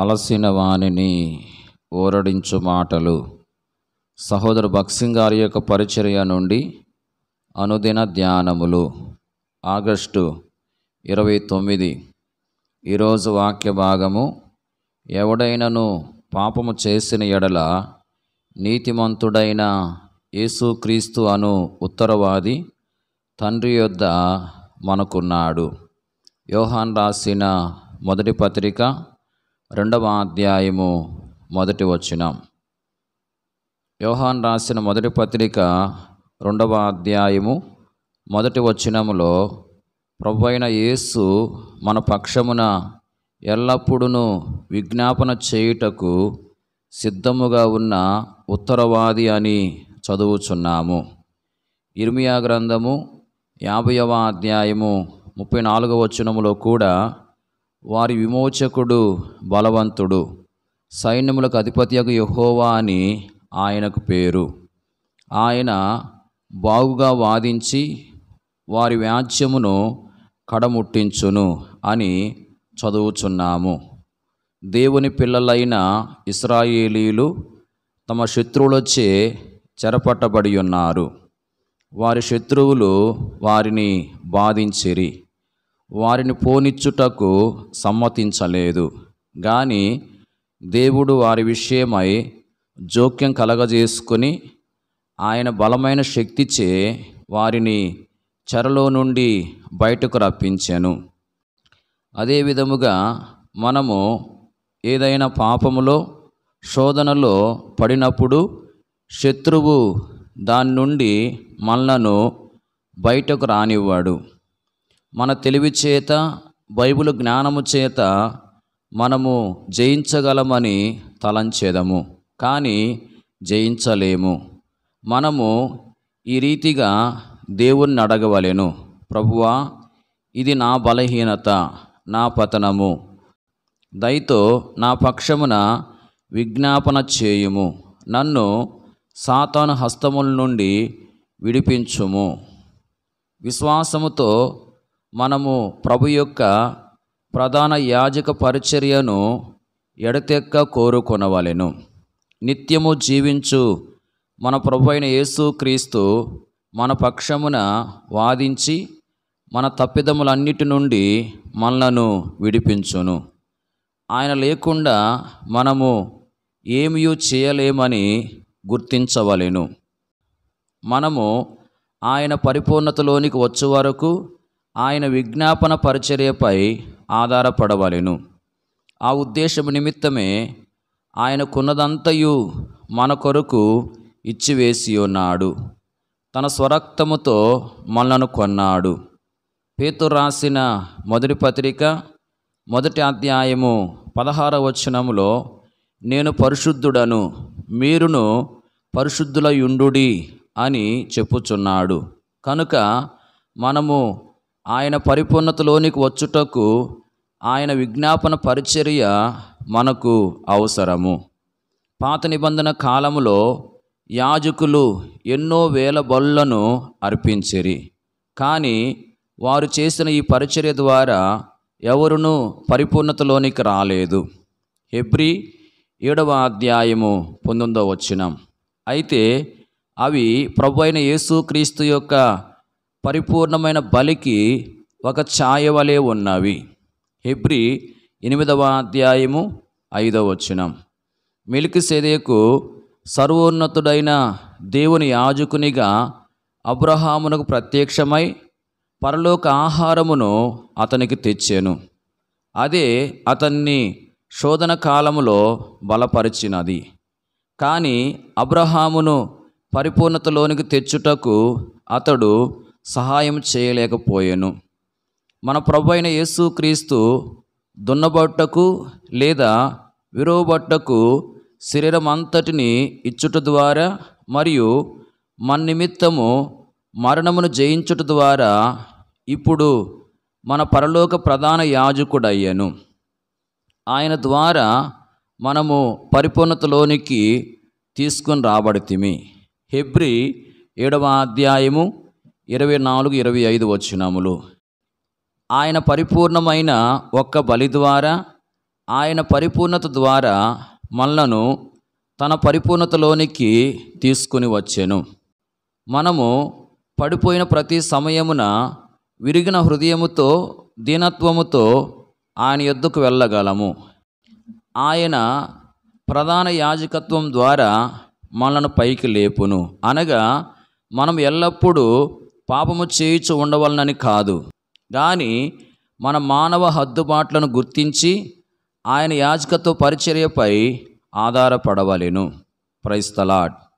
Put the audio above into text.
అలసిన వానిని ఊరడించు మాటలు సహోదరు భక్సింగ్ గారి యొక్క పరిచర్య నుండి అనుదిన ధ్యానములు ఆగస్టు ఇరవై తొమ్మిది ఈరోజు వాక్య భాగము ఎవడైనను పాపము చేసిన ఎడల నీతిమంతుడైన యేసుక్రీస్తు అను ఉత్తరవాది తండ్రి యొద్ద మనకున్నాడు యోహాన్ రాసిన మొదటి పత్రిక రెండవ అధ్యాయము మొదటి వచనం యోహాన్ రాసిన మొదటి పత్రిక రెండవ అధ్యాయము మొదటి వచనములో ప్రభు అయిన యేసు మన పక్షమున ఎల్లప్పుడూ విజ్ఞాపన చేయుటకు సిద్ధముగా ఉన్న ఉత్తరవాది అని చదువుచున్నాము ఇర్మియా గ్రంథము యాభైవ అధ్యాయము ముప్పై నాలుగవ వచనములో కూడా వారి విమోచకుడు బలవంతుడు సైన్యములకు అధిపత్యకు యహోవా అని ఆయనకు పేరు ఆయన బాగుగా వాదించి వారి వ్యాజ్యమును కడముట్టించును అని చదువుచున్నాము దేవుని పిల్లలైన ఇస్రాయేలీలు తమ శత్రువులచే చెరపట్టబడి ఉన్నారు వారి శత్రువులు వారిని బాధించిరి వారిని పోనిచ్చుటకు సమ్మతించలేదు గాని దేవుడు వారి విషయమై జోక్యం కలగజేసుకుని ఆయన బలమైన శక్తిచే వారిని చెరలో నుండి బయటకు రప్పించాను అదే విధముగా మనము ఏదైనా పాపములో శోధనలో పడినప్పుడు శత్రువు దాని నుండి మనలను బయటకు రానివ్వాడు మన తెలివి చేత బైబిల్ జ్ఞానము చేత మనము జయించగలమని తలంచేదము కానీ జయించలేము మనము ఈ రీతిగా దేవుణ్ణి అడగవలెను ప్రభువా ఇది నా బలహీనత నా పతనము దయతో నా పక్షమున విజ్ఞాపన చేయుము నన్ను సాతాను హస్తముల నుండి విడిపించుము విశ్వాసముతో మనము ప్రభు యొక్క ప్రధాన యాజక పరిచర్యను ఎడతెక్క కోరుకొనవలెను నిత్యము జీవించు మన ప్రభు అయిన యేసుక్రీస్తు మన పక్షమున వాదించి మన తప్పిదములన్నిటి నుండి మనలను విడిపించును ఆయన లేకుండా మనము ఏమీ చేయలేమని గుర్తించవలెను మనము ఆయన పరిపూర్ణతలోనికి వచ్చే వరకు ఆయన విజ్ఞాపన పరిచర్యపై ఆధారపడవలెను ఆ ఉద్దేశం నిమిత్తమే ఆయనకున్నదంతయు మన కొరకు ఇచ్చివేసి ఉన్నాడు తన స్వరక్తముతో మనలను కొన్నాడు పేతు రాసిన మొదటి పత్రిక మొదటి అధ్యాయము పదహార వచనములో నేను పరిశుద్ధుడను మీరును పరిశుద్ధుల యుండుడి అని చెప్పుచున్నాడు కనుక మనము ఆయన పరిపూర్ణతలోనికి వచ్చుటకు ఆయన విజ్ఞాపన పరిచర్య మనకు అవసరము పాత నిబంధన కాలములో యాజకులు ఎన్నో వేల బలులను అర్పించిరి కానీ వారు చేసిన ఈ పరిచర్య ద్వారా ఎవరునూ పరిపూర్ణతలోనికి రాలేదు హెబ్రి ఏడవ అధ్యాయము పంతొమ్మిదవ వచ్చినం అయితే అవి ప్రభు అయిన యేసుక్రీస్తు యొక్క పరిపూర్ణమైన బలికి ఒక ఛాయ వలె ఉన్నవి హెబ్రి ఎనిమిదవ అధ్యాయము ఐదవ వచనం మెలికిసెదేకు సర్వోన్నతుడైన దేవుని యాజకునిగా అబ్రహామునకు ప్రత్యక్షమై పరలోక ఆహారమును అతనికి తెచ్చాను అదే అతన్ని శోధన కాలములో బలపరిచినది కానీ అబ్రహామును పరిపూర్ణతలోనికి తెచ్చుటకు అతడు సహాయం చేయలేకపోయాను మన ప్రభు అయిన యేసుక్రీస్తు దున్నబట్టకు లేదా విరోబట్టకు శరీరం అంతటిని ఇచ్చుట ద్వారా మరియు మన నిమిత్తము మరణమును జయించుట ద్వారా ఇప్పుడు మన పరలోక ప్రధాన యాజకుడయ్యను ఆయన ద్వారా మనము పరిపూర్ణతలోనికి తీసుకొని రాబడితిమి హెబ్రి ఏడవ అధ్యాయము ఇరవై నాలుగు ఇరవై ఐదు వచ్చినములు ఆయన పరిపూర్ణమైన ఒక్క బలి ద్వారా ఆయన పరిపూర్ణత ద్వారా మనలను తన పరిపూర్ణతలోనికి తీసుకుని వచ్చెను మనము పడిపోయిన ప్రతి సమయమున విరిగిన హృదయముతో దీనత్వముతో ఆయన యొద్దకు వెళ్ళగలము ఆయన ప్రధాన యాజకత్వం ద్వారా మనలను పైకి లేపును అనగా మనం ఎల్లప్పుడూ పాపము చేయుచు ఉండవలనని కాదు కానీ మన మానవ హద్దుబాట్లను గుర్తించి ఆయన యాజకత్వ పరిచర్యపై ఆధారపడవలెను ప్రైస్తలాడ్